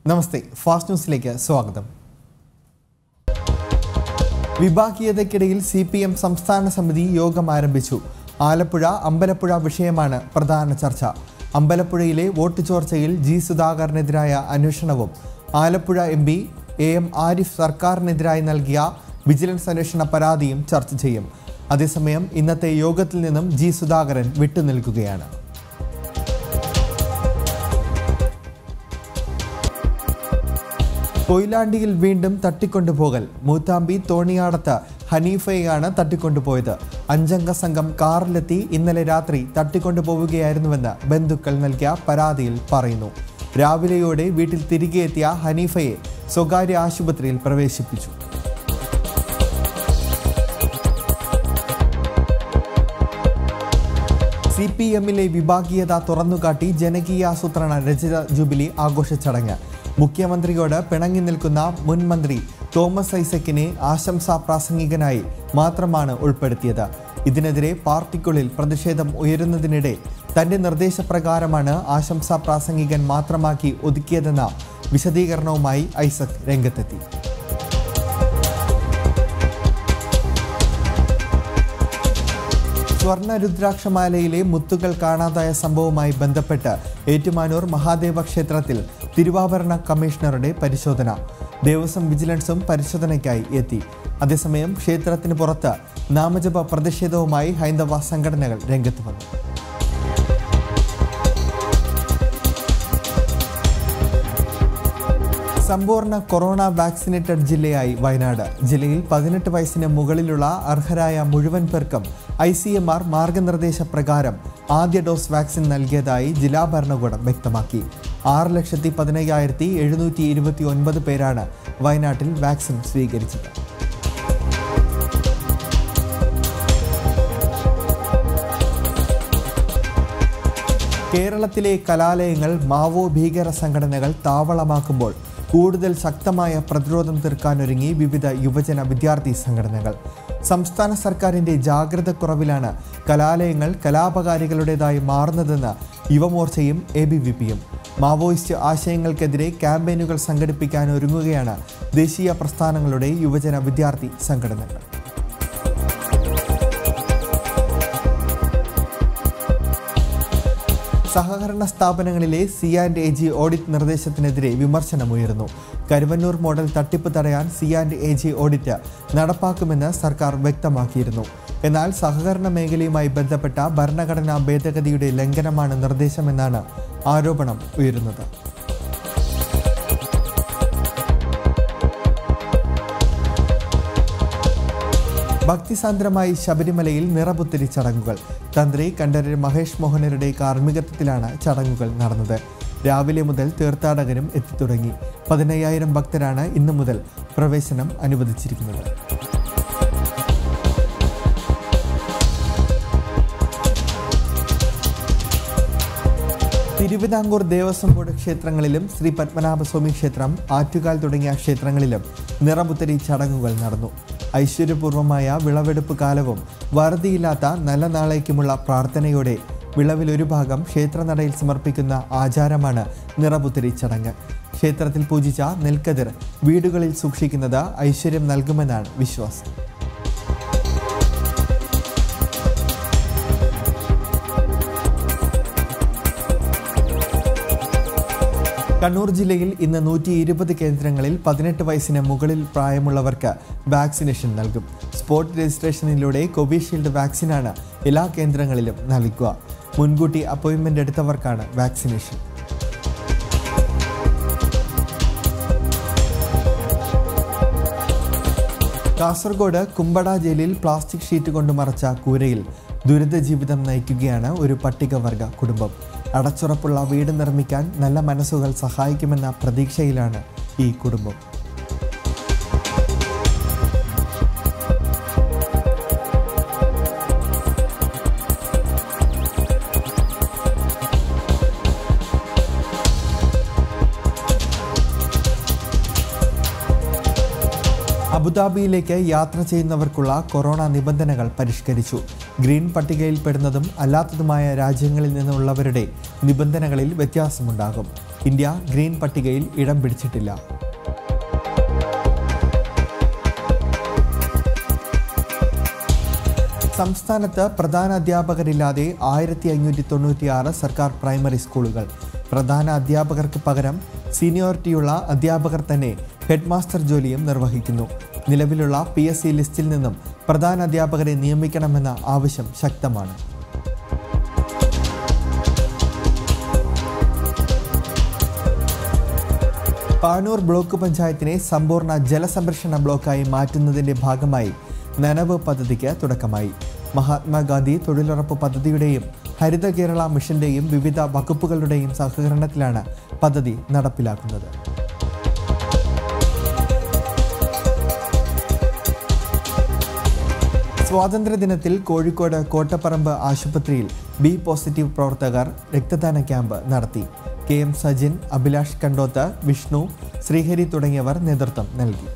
നമസ്തേ fast ന്യൂസിലേക്ക് സ്വാഗതം വിഭാഗീയതയ്ക്കിടയിൽ C P M സംസ്ഥാന സമിതി യോഗം ആരംഭിച്ചു ആലപ്പുഴ അമ്പലപ്പുഴ വിഷയമാണ് പ്രധാന ചർച്ച അമ്പലപ്പുഴയിലെ വോട്ട് ചോർച്ചയിൽ ജി സുധാകരനെതിരായ അന്വേഷണവും Alappuzha M P A M Arif സർക്കാരിനെതിരായി നൽകിയ വിജിലൻസ് അന്വേഷണ പരാതിയും ചർച്ച ചെയ്യും അതേസമയം ഇന്നത്തെ യോഗത്തിൽ നിന്നും ജി സുധാകരൻ വിട്ടുനിൽക്കുകയാണ് കൊയിലാണ്ടിയിൽ വീണ്ടും തട്ടിക്കൊണ്ടുപോകൽ മൂത്താമ്പി തോണിയാടത്ത് ഹനീഫയെയാണ് തട്ടിക്കൊണ്ടുപോയത് അഞ്ചംഗ സംഘം കാറിലെത്തി ഇന്നലെ രാത്രി തട്ടിക്കൊണ്ടുപോവുകയായിരുന്നുവെന്ന് ബന്ധുക്കൾ നൽകിയ പരാതിയിൽ പറയുന്നു രാവിലെയോടെ വീട്ടിൽ തിരികെ എത്തിയ ഹനീഫയെ സ്വകാര്യ ആശുപത്രിയിൽ പ്രവേശിപ്പിച്ചു സി പി എമ്മിലെ വിഭാഗീയത തുറന്നുകാട്ടി ജനകീയാസൂത്രണ രചിത ജൂബിലി ആഘോഷ ചടങ്ങ് മുഖ്യമന്ത്രിയോട് പിണങ്ങി നിൽക്കുന്ന മുൻ മന്ത്രി തോമസ് ഐസക്കിനെ ആശംസാ പ്രാസംഗികനായി മാത്രമാണ് ഉൾപ്പെടുത്തിയത് ഇതിനെതിരെ പാർട്ടിക്കുള്ളിൽ പ്രതിഷേധം ഉയരുന്നതിനിടെ തന്റെ നിർദ്ദേശപ്രകാരമാണ് ആശംസാ പ്രാസംഗികൻ മാത്രമാക്കി ഒതുക്കിയതെന്ന വിശദീകരണവുമായി ഐസക് രംഗത്തെത്തി സ്വർണ്ണ രുദ്രാക്ഷമാലയിലെ മുത്തുകൾ കാണാതായ സംഭവവുമായി ബന്ധപ്പെട്ട് ഏറ്റുമാനൂർ മഹാദേവ ക്ഷേത്രത്തിൽ തിരുവാഭരണ കമ്മീഷണറുടെ പരിശോധന ദേവസ്വം വിജിലൻസും പരിശോധനയ്ക്കായി എത്തി അതേസമയം ക്ഷേത്രത്തിന് പുറത്ത് നാമജപ പ്രതിഷേധവുമായി ഹൈന്ദവ സംഘടനകൾ രംഗത്ത് വന്നു സമ്പൂർണ്ണ കൊറോണ വാക്സിനേറ്റഡ് ജില്ലയായി വയനാട് ജില്ലയിൽ പതിനെട്ട് വയസ്സിന് മുകളിലുള്ള അർഹരായ മുഴുവൻ പേർക്കും ഐ സി എം ആർ മാർഗനിർദ്ദേശ പ്രകാരം ആദ്യ ഡോസ് വാക്സിൻ നൽകിയതായി ജില്ലാ ഭരണകൂടം വ്യക്തമാക്കി ആറ് ലക്ഷത്തി പതിനയ്യായിരത്തി എഴുന്നൂറ്റി ഇരുപത്തി ഒൻപത് പേരാണ് വയനാട്ടിൽ വാക്സിൻ സ്വീകരിച്ചത് കേരളത്തിലെ കലാലയങ്ങൾ മാവോ ഭീകര സംഘടനകൾ താവളമാക്കുമ്പോൾ കൂടുതൽ ശക്തമായ പ്രതിരോധം തീർക്കാനൊരുങ്ങി വിവിധ യുവജന വിദ്യാർത്ഥി സംഘടനകൾ സംസ്ഥാന സർക്കാരിൻ്റെ ജാഗ്രത കുറവിലാണ് കലാലയങ്ങൾ കലാപകാരികളുടേതായി മാറുന്നതെന്ന് യുവമോർച്ചയും എ ബി വി പിയും മാവോയിസ്റ്റ് ആശയങ്ങൾക്കെതിരെ ക്യാമ്പയിനുകൾ സംഘടിപ്പിക്കാൻ ഒരുങ്ങുകയാണ് ദേശീയ പ്രസ്ഥാനങ്ങളുടെ യുവജന വിദ്യാർത്ഥി സംഘടനകൾ സഹകരണ സ്ഥാപനങ്ങളിലെ C and A G audit നിർദ്ദേശത്തിനെതിരെ വിമർശനമുയർന്നു കരുവന്നൂർ മോഡൽ തട്ടിപ്പ് തടയാൻ C and A G audit നടപ്പാക്കുമെന്ന് സർക്കാർ വ്യക്തമാക്കിയിരുന്നു എന്നാൽ സഹകരണ മേഖലയുമായി ബന്ധപ്പെട്ട ഭരണഘടനാ ഭേദഗതിയുടെ ലംഘനമാണ് നിർദ്ദേശമെന്നാണ് ആരോപണം ഉയരുന്നത് ഭക്തിസാന്ദ്രമായി ശബരിമലയിൽ നിറപുത്തരി ചടങ്ങുകൾ തന്ത്രി കണ്ഠരർ മഹേഷ് മോഹനരുടെ കാർമ്മികത്വത്തിലാണ് ചടങ്ങുകൾ നടന്നത് രാവിലെ മുതൽ തീർത്ഥാടകരും എത്തിത്തുടങ്ങി പതിനയ്യായിരം ഭക്തരാണ് ഇന്നു മുതൽ പ്രവേശനം അനുവദിച്ചിരിക്കുന്നത് തിരുവിതാംകൂർ ദേവസ്വം ബോർഡ് ക്ഷേത്രങ്ങളിലും ശ്രീ പത്മനാഭസ്വാമി ക്ഷേത്രം ആറ്റുകാൽ തുടങ്ങിയ ക്ഷേത്രങ്ങളിലും നിറപുത്തരി ചടങ്ങുകൾ നടന്നു ഐശ്വര്യപൂർവമായ വിളവെടുപ്പ് കാലവും വറുതിയില്ലാത്ത നല്ല നാളേക്കുമുള്ള പ്രാർത്ഥനയോടെ വിളവിൽ ഒരു ഭാഗം ക്ഷേത്രനടയിൽ സമർപ്പിക്കുന്ന ആചാരമാണ് നിറപുത്തരി ചടങ്ങ് ക്ഷേത്രത്തിൽ പൂജിച്ച നെൽക്കതിർ വീടുകളിൽ സൂക്ഷിക്കുന്നത് ഐശ്വര്യം നൽകുമെന്നാണ് വിശ്വാസം കണ്ണൂർ ജില്ലയിൽ ഇന്ന് നൂറ്റി ഇരുപത് കേന്ദ്രങ്ങളിൽ പതിനെട്ട് വയസ്സിന് മുകളിൽ പ്രായമുള്ളവർക്ക് വാക്സിനേഷൻ നൽകും സ്പോട്ട് രജിസ്ട്രേഷനിലൂടെ കോവിഷീൽഡ് വാക്സിനാണ് എല്ലാ കേന്ദ്രങ്ങളിലും നൽകുക മുൻകൂട്ടി അപ്പോയിൻമെൻ്റ് എടുത്തവർക്കാണ് വാക്സിനേഷൻ കാസർഗോഡ് കുമ്പട ജയിലിൽ പ്ലാസ്റ്റിക് ഷീറ്റ് കൊണ്ട് മറച്ച കൂരയിൽ ദുരിത ജീവിതം നയിക്കുകയാണ് ഒരു പട്ടികവർഗ കുടുംബം അടച്ചുറപ്പുള്ള വീട് നിർമ്മിക്കാൻ നല്ല മനസ്സുകൾ സഹായിക്കുമെന്ന പ്രതീക്ഷയിലാണ് ഈ കുടുംബം അബുദാബിയിലേക്ക് യാത്ര ചെയ്യുന്നവർക്കുള്ള കൊറോണ നിബന്ധനകൾ പരിഷ്കരിച്ചു ഗ്രീൻ പട്ടികയിൽ പെടുന്നതും അല്ലാത്തതുമായ രാജ്യങ്ങളിൽ നിന്നുള്ളവരുടെ നിബന്ധനകളിൽ വ്യത്യാസമുണ്ടാകും ഇന്ത്യ ഗ്രീൻ പട്ടികയിൽ ഇടം പിടിച്ചിട്ടില്ല സംസ്ഥാനത്ത് പ്രധാന അധ്യാപകരില്ലാതെ ആയിരത്തി അഞ്ഞൂറ്റി തൊണ്ണൂറ്റിയാറ് സർക്കാർ പ്രൈമറി സ്കൂളുകൾ പ്രധാന അധ്യാപകർക്ക് പകരം സീനിയോറിറ്റിയുള്ള അധ്യാപകർ തന്നെ ഹെഡ് മാസ്റ്റർ ജോലിയും നിർവഹിക്കുന്നു നിലവിലുള്ള പി എസ് സി ലിസ്റ്റിൽ നിന്നും പ്രധാന അധ്യാപകരെ നിയമിക്കണമെന്ന ആവശ്യം ശക്തമാണ് പാനൂർ ബ്ലോക്ക് പഞ്ചായത്തിനെ സമ്പൂർണ്ണ ജലസംരക്ഷണ ബ്ലോക്കായി മാറ്റുന്നതിന്റെ ഭാഗമായി നനവ് പദ്ധതിക്ക് തുടക്കമായി മഹാത്മാഗാന്ധി തൊഴിലുറപ്പ് പദ്ധതിയുടെയും ഹരിത കേരള മിഷന്റെയും വിവിധ വകുപ്പുകളുടെയും സഹകരണത്തിലാണ് പദ്ധതി നടപ്പിലാക്കുന്നത് സ്വാതന്ത്ര്യദിനത്തിൽ കോഴിക്കോട് കോട്ടപ്പറമ്പ് ആശുപത്രിയിൽ ബി പോസിറ്റീവ് പ്രവർത്തകർ രക്തദാന ക്യാമ്പ് നടത്തി കെ എം സജിൻ അഭിലാഷ് കണ്ടോത്ത് വിഷ്ണു ശ്രീഹരി തുടങ്ങിയവർ നേതൃത്വം നൽകി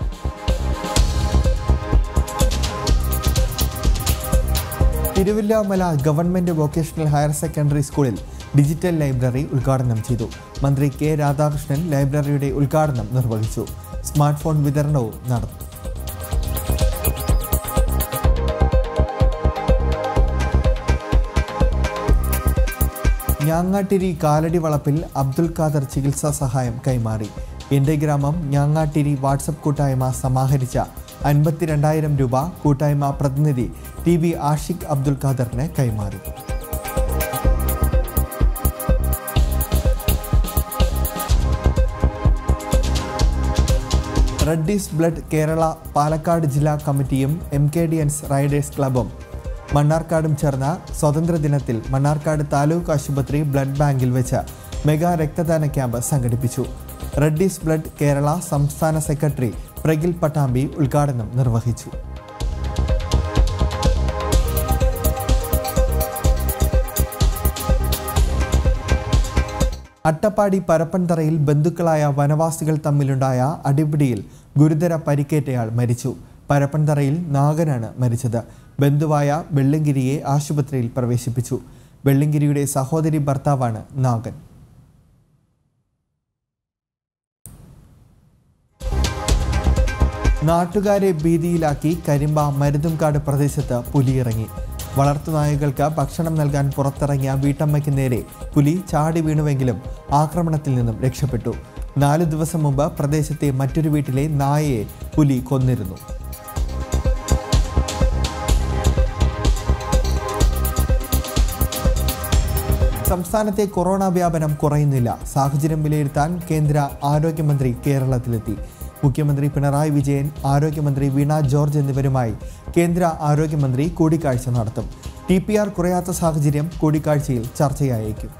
Thiruvallamala government vocational higher secondary സ്കൂളിൽ ഡിജിറ്റൽ ലൈബ്രറി ഉദ്ഘാടനം ചെയ്തു മന്ത്രി കെ രാധാകൃഷ്ണൻ ലൈബ്രറിയുടെ ഉദ്ഘാടനം നിർവഹിച്ചു സ്മാർട്ട് ഫോൺ വിതരണവും നടന്നു ഞാങ്ങാട്ടിരി കാലടി വളപ്പിൽ അബ്ദുൽ ഖാദർ ചികിത്സാ സഹായം കൈമാറി എൻ്റെ ഗ്രാമം ഞാങ്ങാട്ടിരി വാട്സപ്പ് കൂട്ടായ്മ സമാഹരിച്ച അൻപത്തിരണ്ടായിരം രൂപ കൂട്ടായ്മ പ്രതിനിധി ടി വി ആഷിഖ് അബ്ദുൽ ഖാദറിന് കൈമാറി റെഡ്ഡീസ് ബ്ലഡ് കേരള പാലക്കാട് ജില്ലാ കമ്മിറ്റിയും എം കെ ഡി എൻസ് റൈഡേഴ്സ് ക്ലബും മണ്ണാർക്കാടും ചേർന്ന സ്വാതന്ത്ര്യദിനത്തിൽ മണ്ണാർക്കാട് താലൂക്ക് ആശുപത്രി ബ്ലഡ് ബാങ്കിൽ വെച്ച് മെഗാ രക്തദാന ക്യാമ്പ് സംഘടിപ്പിച്ചു റെഡ്ഡീസ് ബ്ലഡ് കേരള സംസ്ഥാന സെക്രട്ടറി പ്രഗിൽ പട്ടാമ്പി ഉദ്ഘാടനം നിർവഹിച്ചു അട്ടപ്പാടി പരപ്പൻതറയിൽ ബന്ധുക്കളായ വനവാസികൾ തമ്മിലുണ്ടായ അടിപിടിയിൽ ഗുരുതര പരിക്കേറ്റയാൾ മരിച്ചു പരപ്പൻതറയിൽ നാഗനാണ് മരിച്ചത് ബന്ധുവായ വെള്ളങ്കിരിയെ ആശുപത്രിയിൽ പ്രവേശിപ്പിച്ചു വെള്ളങ്കിരിയുടെ സഹോദരി ഭർത്താവാണ് നാഗൻ നാട്ടുകാരെ ഭീതിയിലാക്കി കരിമ്പ മരുതുംകാട് പ്രദേശത്ത് പുലിയിറങ്ങി വളർത്തുനായകൾക്ക് ഭക്ഷണം നൽകാൻ പുറത്തിറങ്ങിയ വീട്ടമ്മയ്ക്ക് നേരെ പുലി ചാടി വീണുവെങ്കിലും ആക്രമണത്തിൽ നിന്നും രക്ഷപ്പെട്ടു നാലു ദിവസം മുമ്പ് പ്രദേശത്തെ മറ്റൊരു വീട്ടിലെ നായയെ പുലി കൊന്നിരുന്നു സംസ്ഥാനത്തെ കൊറോണ വ്യാപനം കുറയുന്നില്ല സാഹചര്യം വിലയിരുത്താൻ കേന്ദ്ര ആരോഗ്യമന്ത്രി കേരളത്തിലെത്തി മുഖ്യമന്ത്രി പിണറായി വിജയൻ ആരോഗ്യമന്ത്രി വീണ ജോർജ് എന്നിവരുമായി കേന്ദ്ര ആരോഗ്യമന്ത്രി കൂടിക്കാഴ്ച നടത്തും ടി പി ആർ കുറയാത്ത സാഹചര്യം കൂടിക്കാഴ്ചയിൽ ചർച്ചയായേക്കും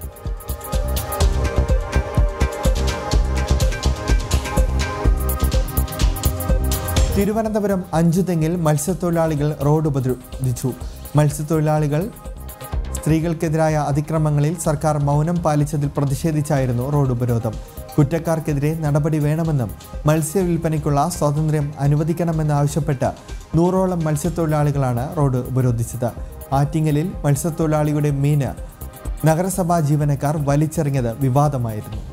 തിരുവനന്തപുരം അഞ്ചുതെങ്ങിൽ മത്സ്യത്തൊഴിലാളികൾ റോഡ് ഉപരോധിച്ചു മത്സ്യത്തൊഴിലാളികൾ സ്ത്രീകൾക്കെതിരായ അതിക്രമങ്ങളിൽ സർക്കാർ മൗനം പാലിച്ചതിൽ പ്രതിഷേധിച്ചായിരുന്നു റോഡ് ഉപരോധം കുറ്റക്കാർക്കെതിരെ നടപടി വേണമെന്നും മത്സ്യവില്പനയ്ക്കുള്ള സ്വാതന്ത്ര്യം അനുവദിക്കണമെന്നാവശ്യപ്പെട്ട് നൂറോളം മത്സ്യത്തൊഴിലാളികളാണ് റോഡ് ഉപരോധിച്ചത് ആറ്റിങ്ങലിൽ മത്സ്യത്തൊഴിലാളിയുടെ മീന് നഗരസഭാ ജീവനക്കാർ വലിച്ചെറിഞ്ഞത് വിവാദമായിരുന്നു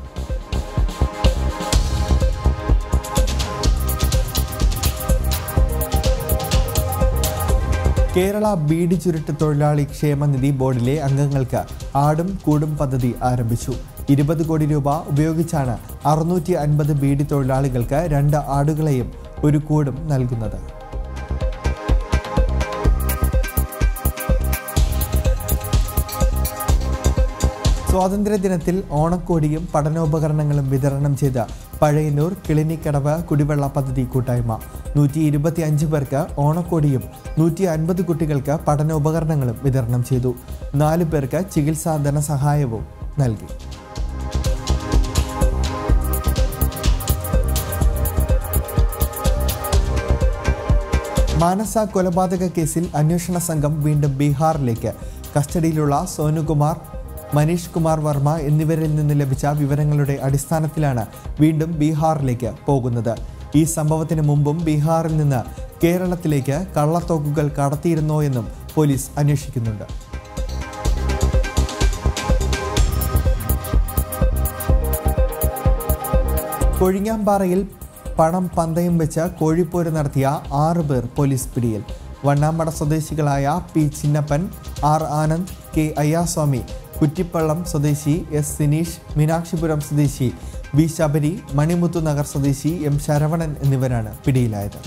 കേരള ബീഡി ചുരുട്ട് തൊഴിലാളി ക്ഷേമനിധി ബോർഡിലെ അംഗങ്ങൾക്ക് ആടും കൂടും പദ്ധതി ആരംഭിച്ചു ഇരുപത് കോടി രൂപ ഉപയോഗിച്ചാണ് അറുന്നൂറ്റി അൻപത് ബീഡി തൊഴിലാളികൾക്ക് രണ്ട് ആടുകളെയും ഒരു കൂടും നൽകുന്നത് സ്വാതന്ത്ര്യദിനത്തിൽ ഓണക്കോടിയും പഠനോപകരണങ്ങളും വിതരണം ചെയ്ത പഴയന്നൂർ കിളിനിക്കടവ് കുടിവെള്ള പദ്ധതി കൂട്ടായ്മ നൂറ്റി ഇരുപത്തി അഞ്ച് പേർക്ക് ഓണക്കോടിയും നൂറ്റി അൻപത് കുട്ടികൾക്ക് പഠനോപകരണങ്ങളും വിതരണം ചെയ്തു നാല് പേർക്ക് ചികിത്സാ ധനസഹായവും നൽകി മാനസ കൊലപാതക കേസിൽ അന്വേഷണ സംഘം വീണ്ടും ബീഹാറിലേക്ക് കസ്റ്റഡിയിലുള്ള സോനുകുമാർ മനീഷ് കുമാർ വർമ്മ എന്നിവരിൽ നിന്ന് ലഭിച്ച വിവരങ്ങളുടെ അടിസ്ഥാനത്തിലാണ് വീണ്ടും ബീഹാറിലേക്ക് പോകുന്നത് ഈ സംഭവത്തിന് മുമ്പും ബീഹാറിൽ നിന്ന് കേരളത്തിലേക്ക് കള്ളത്തോക്കുകൾ കടത്തിയിരുന്നോ എന്നും പോലീസ് അന്വേഷിക്കുന്നുണ്ട് കൊഴിഞ്ഞാമ്പാറയിൽ പണം പന്തയം വെച്ച് കോഴിപ്പോര് നടത്തിയ ആറ് പേർ പോലീസ് പിടിയിൽ വണ്ണാമട സ്വദേശികളായ P Chinnappan R Anand K Ayyaswamy Kuttippallam സ്വദേശി എസ് സിനീഷ് മീനാക്ഷിപുരം സ്വദേശി ബി ശബരി മണിമുത്തു നഗർ സ്വദേശി എം ശരവണൻ എന്നിവരാണ് പിടിയിലായത്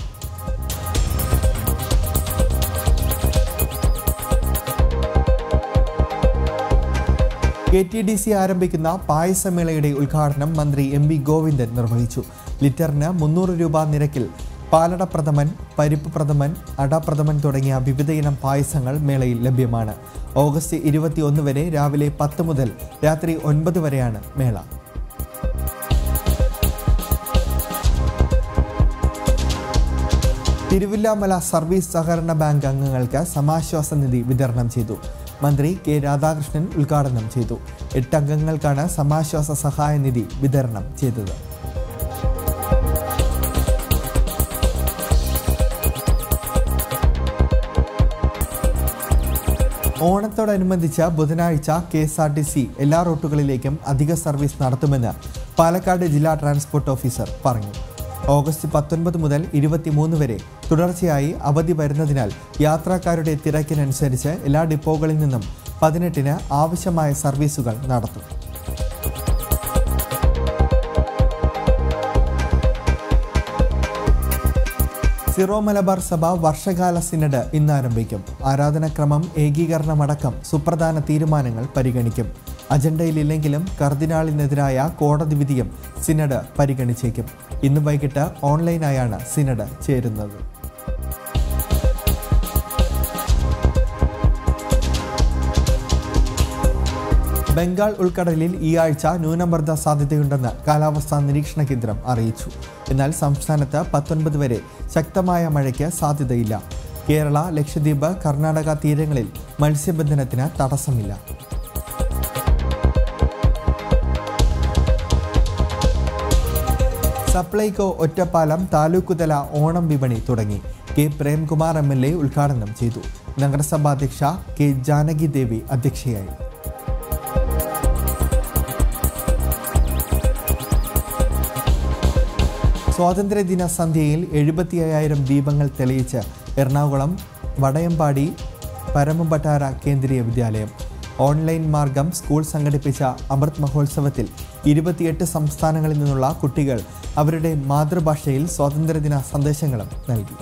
കെ ടി ഡി സി ആരംഭിക്കുന്ന പായസമേളയുടെ ഉദ്ഘാടനം മന്ത്രി എം വി ഗോവിന്ദൻ നിർവഹിച്ചു ലിറ്ററിന് മുന്നൂറ് രൂപ നിരക്കിൽ പാലട പ്രഥമൻ പരിപ്പ് പ്രഥമൻ അടപ്രഥമൻ തുടങ്ങിയ വിവിധയിനം പായസങ്ങൾ മേളയിൽ ലഭ്യമാണ് ഓഗസ്റ്റ് ഇരുപത്തിയൊന്ന് വരെ രാവിലെ പത്ത് മുതൽ രാത്രി ഒൻപത് വരെയാണ് മേള തിരുവില്ലാമല സർവീസ് സഹകരണ ബാങ്ക് അംഗങ്ങൾക്ക് സമാശ്വാസ നിധി വിതരണം ചെയ്തു മന്ത്രി കെ രാധാകൃഷ്ണൻ ഉദ്ഘാടനം ചെയ്തു എട്ട് അംഗങ്ങൾക്കാണ് സമാശ്വാസ സഹായ നിധി വിതരണം ചെയ്തത് ഓണത്തോടനുബന്ധിച്ച് ബുധനാഴ്ച K S R T C എല്ലാ റൂട്ടുകളിലേക്കും അധിക സർവീസ് നടത്തുമെന്ന് പാലക്കാട് ജില്ലാ ട്രാൻസ്പോർട്ട് ഓഫീസർ പറഞ്ഞു ഓഗസ്റ്റ് പത്തൊൻപത് മുതൽ ഇരുപത്തിമൂന്ന് വരെ തുടർച്ചയായി അവധി വരുന്നതിനാൽ യാത്രക്കാരുടെ തിരക്കിനനുസരിച്ച് എല്ലാ ഡിപ്പോകളിൽ നിന്നും പതിനെട്ടിന് ആവശ്യമായ സർവീസുകൾ നടത്തും സിറോ മലബാർ സഭ വർഷകാല സിനഡ് ഇന്ന് ആരംഭിക്കും ആരാധനക്രമം ഏകീകരണമടക്കം സുപ്രധാന തീരുമാനങ്ങൾ പരിഗണിക്കും അജണ്ടയിലില്ലെങ്കിലും കർദിനാളിനെതിരായ കോടതി വിധിയും സിനഡ് പരിഗണിച്ചേക്കും ഇന്ന് വൈകിട്ട് ഓൺലൈനായാണ് സിനഡ് ചേരുന്നത് ബംഗാൾ ഉൾക്കടലിൽ ഈ ആഴ്ച ന്യൂനമർദ്ദ സാധ്യതയുണ്ടെന്ന് കാലാവസ്ഥാ നിരീക്ഷണ കേന്ദ്രം അറിയിച്ചു എന്നാൽ സംസ്ഥാനത്ത് പത്തൊൻപത് വരെ ശക്തമായ മഴയ്ക്ക് സാധ്യതയില്ല കേരള ലക്ഷദ്വീപ് കർണാടക തീരങ്ങളിൽ മത്സ്യബന്ധനത്തിന് തടസ്സമില്ല സപ്ലൈകോ ഒറ്റപ്പാലം താലൂക്കുതല ഓണം വിപണി തുടങ്ങി K Premkumar M L A ഉദ്ഘാടനം ചെയ്തു നഗരസഭാ അധ്യക്ഷ കെ ജാനകി ദേവി അധ്യക്ഷയായി സ്വാതന്ത്ര്യദിന സന്ധ്യയിൽ എഴുപത്തി അയ്യായിരം ദീപങ്ങൾ തെളിയിച്ച് എറണാകുളം വടയമ്പാടി പരമഭട്ടാര കേന്ദ്രീയ വിദ്യാലയം ഓൺലൈൻ മാർഗം സ്കൂൾ സംഘടിപ്പിച്ച അമൃത് മഹോത്സവത്തിൽ ഇരുപത്തിയെട്ട് സംസ്ഥാനങ്ങളിൽ നിന്നുള്ള കുട്ടികൾ അവരുടെ മാതൃഭാഷയിൽ സ്വാതന്ത്ര്യദിന സന്ദേശങ്ങളും നൽകി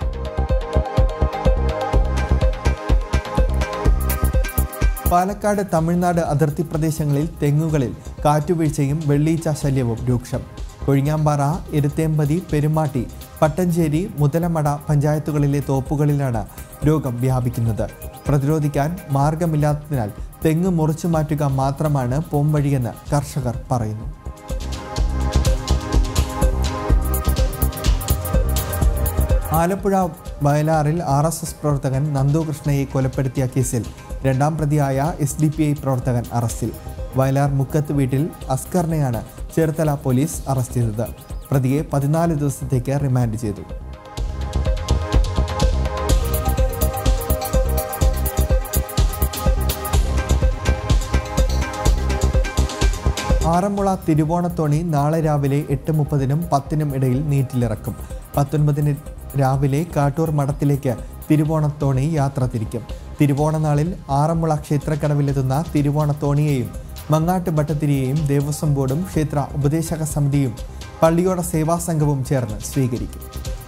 പാലക്കാട് തമിഴ്നാട് അതിർത്തി പ്രദേശങ്ങളിൽ തെങ്ങുകളിൽ കാറ്റുവീഴ്ചയും വെള്ളീച്ച ശല്യവും രൂക്ഷം കൊഴിഞ്ഞാമ്പാറ എരുത്തേമ്പതി പെരുമാട്ടി പട്ടഞ്ചേരി മുതലമട പഞ്ചായത്തുകളിലെ തോപ്പുകളിലാണ് രോഗം വ്യാപിക്കുന്നത് പ്രതിരോധിക്കാൻ മാർഗമില്ലാത്തതിനാൽ തെങ്ങ് മുറിച്ചു മാറ്റുക മാത്രമാണ് പോംവഴിയെന്ന് കർഷകർ പറയുന്നു ആലപ്പുഴ വയലാറിൽ ആർ എസ് എസ് പ്രവർത്തകൻ നന്ദുകൃഷ്ണയെ കൊലപ്പെടുത്തിയ കേസിൽ രണ്ടാം പ്രതിയായ എസ് ഡി പി ഐ പ്രവർത്തകൻ അറസ്റ്റിൽ വയലാർ മുക്കത്ത് വീട്ടിൽ അസ്കറിനെയാണ് ചേർത്തല പോലീസ് അറസ്റ്റ് ചെയ്തത് പ്രതിയെ പതിനാല് ദിവസത്തേക്ക് റിമാൻഡ് ചെയ്തു ആറന്മുള തിരുവോണത്തോണി നാളെ രാവിലെ എട്ട് മുപ്പതിനും പത്തിനും ഇടയിൽ നീറ്റിലിറക്കും പത്തൊൻപതിന് രാവിലെ കാട്ടൂർ മഠത്തിലേക്ക് തിരുവോണത്തോണി യാത്ര തിരിക്കും തിരുവോണനാളിൽ ആറന്മുള ക്ഷേത്രക്കടവിലെത്തുന്ന തിരുവോണത്തോണിയെയും മങ്ങാട്ട് ഭട്ടത്തിരിയെയും ദേവസ്വം ബോർഡും ക്ഷേത്ര ഉപദേശക സമിതിയും പള്ളിയോട സേവാ സംഘവും ചേർന്ന് സ്വീകരിക്കും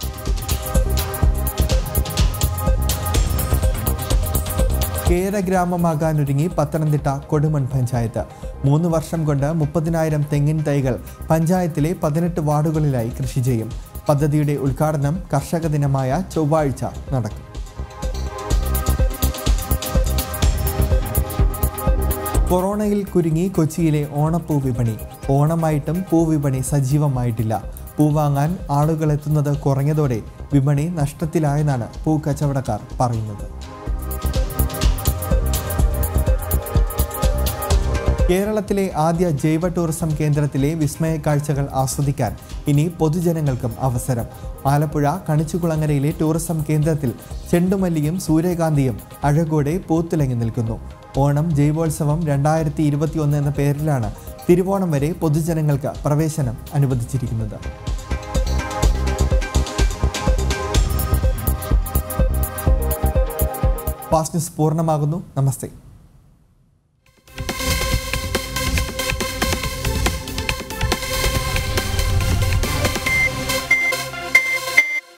കേരഗ്രാമമാകാനൊരുങ്ങി പത്തനംതിട്ട കൊടുമൺ പഞ്ചായത്ത് മൂന്ന് വർഷം കൊണ്ട് മുപ്പതിനായിരം തെങ്ങിൻ തൈകൾ പഞ്ചായത്തിലെ പതിനെട്ട് വാർഡുകളിലായി കൃഷി ചെയ്യും പദ്ധതിയുടെ ഉദ്ഘാടനം കർഷക ദിനമായ ചൊവ്വാഴ്ച നടക്കും കൊറോണയിൽ കുരുങ്ങി കൊച്ചിയിലെ ഓണപ്പൂ വിപണി ഓണമായിട്ടും പൂവിപണി സജീവമായിട്ടില്ല പൂ വാങ്ങാൻ ആളുകൾ എത്തുന്നത് കുറഞ്ഞതോടെ വിപണി നഷ്ടത്തിലായെന്നാണ് പൂ കച്ചവടക്കാർ പറയുന്നത് കേരളത്തിലെ ആദ്യ ജൈവ ടൂറിസം കേന്ദ്രത്തിലെ വിസ്മയ കാഴ്ചകൾ ആസ്വദിക്കാൻ ഇനി പൊതുജനങ്ങൾക്കും അവസരം ആലപ്പുഴ കണിച്ചുകുളങ്ങരയിലെ ടൂറിസം കേന്ദ്രത്തിൽ ചെണ്ടുമല്ലിയും സൂര്യകാന്തിയും അഴകോടെ പൂത്തുലങ്ങി നിൽക്കുന്നു ഓണം ജൈവോത്സവം രണ്ടായിരത്തി ഇരുപത്തിയൊന്ന് എന്ന പേരിലാണ് തിരുവോണം വരെ പൊതുജനങ്ങൾക്ക് പ്രവേശനം അനുവദിച്ചിരിക്കുന്നത് ഫാസ്റ്റ് ന്യൂസ് പൂർണ്ണമാകുന്നു നമസ്തേ